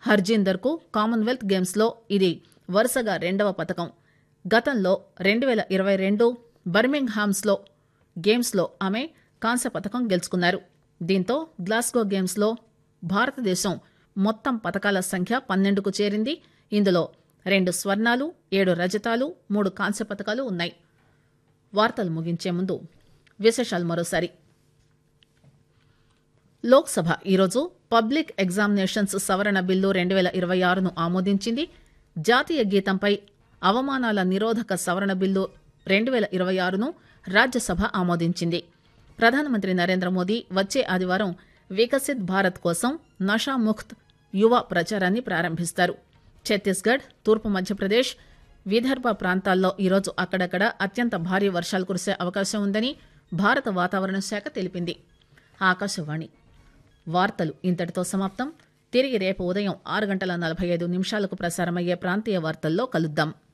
హర్జీందర్ కు Commonwealth games లో ఇది వరుసగా రెండవ పథకం గతంలో రెండు వేల ఇరవై రెండు బర్మింగ్హామ్స్ లో గేమ్స్ లో ఆమె కాంస్య పథకం గెలుచుకున్నారు దీంతో గ్లాస్గో గేమ్స్ లో భారతదేశం మొత్తం పథకాల సంఖ్య పన్నెండుకు చేరింది ఇందులో రెండు స్వర్ణాలు ఏడు రజతాలు మూడు కాంస్య పథకాలు ఉన్నాయి వార్తలు ముగించే ముందు విశేషాలు మరోసారి లోక్సభ ఈరోజు పబ్లిక్ ఎగ్జామినేషన్స్ సవరణ బిల్లు రెండు వేల ఇరవై ఆరును ఆమోదించింది జాతీయ గీతంపై అవమానాల నిరోధక సవరణ బిల్లు రెండు వేల ఇరవై ఆరును రాజ్యసభ ఆమోదించింది ప్రధానమంత్రి నరేంద్ర మోదీ వచ్చే ఆదివారం వికసిత్ భారత్ కోసం నషాముక్త్ యువ ప్రచారాన్ని ప్రారంభిస్తారు ఛత్తీస్గఢ్ తూర్పు మధ్యప్రదేశ్ విదర్భ ప్రాంతాల్లో ఈరోజు అక్కడక్కడ అత్యంత భారీ వర్షాలు కురిసే అవకాశం ఉందని భారత వాతావరణ శాఖ తెలిపింది ఆకాశవాణి వార్తలు ఇంతటితో సమాప్తం తిరిగి రేపు ఉదయం ఆరు గంటల నలభై ఐదు నిమిషాలకు ప్రసారమయ్యే ప్రాంతీయ వార్తల్లో కలుద్దాం